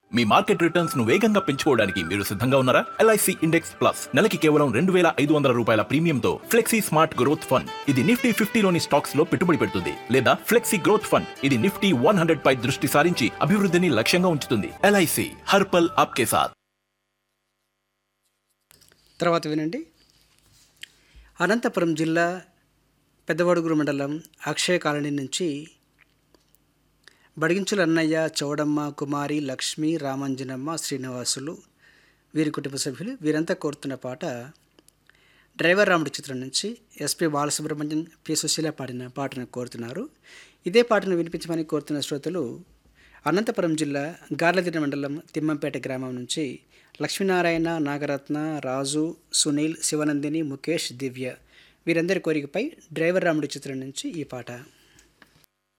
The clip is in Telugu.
మీ మార్కెట్ రిటర్న్స్ ను వేగంగా పెంచుకోవడానికి మీరు సిద్ధంగా ఉన్నారా ఎల్ఐసి ఇండెక్స్ ప్లస్ నెలకి కేవలం రెండు వేల ఐదు వందల రూపాయల ప్రీమియంతో ఫ్లెక్సీ స్మార్ట్ గ్రోత్ ఫండ్ ఇది నిఫ్టీ ఫిఫ్టీలోని స్టాక్స్ లో పెట్టుబడి పెడుతుంది లేదా ఫ్లెక్సీ గ్రోత్ ఫండ్ ఇది నిఫ్టీ వన్ హండ్రెడ్ పై దృష్టి సారించి అభివృద్ధిని లక్ష్యంగా ఉంచుతుంది ఎల్ఐసి హర్పల్ ఆప్కే సాథ్ తర్వాత వినండి అనంతపురం జిల్లా పెద్దవడుగురు మండలం అక్షయ కాలనీ నుంచి బడిగించుల అన్నయ్య చౌడమ్మ కుమారి లక్ష్మి రామంజనమ్మ శ్రీనివాసులు వీరి కుటుంబ సభ్యులు వీరంతా కోరుతున్న పాట డ్రైవర్ రాముడి చిత్రం నుంచి ఎస్పి బాలసుబ్రహ్మణ్యం పి సుశీల పాడిన పాటను కోరుతున్నారు ఇదే పాటను వినిపించమని కోరుతున్న శ్రోతలు అనంతపురం జిల్లా గార్లదిన మండలం తిమ్మంపేట గ్రామం నుంచి లక్ష్మీనారాయణ నాగరత్న రాజు సునీల్ శివనందిని ముఖేష్ దివ్య వీరందరి కోరికపై డ్రైవర్ రాముడి చిత్రం నుంచి ఈ పాట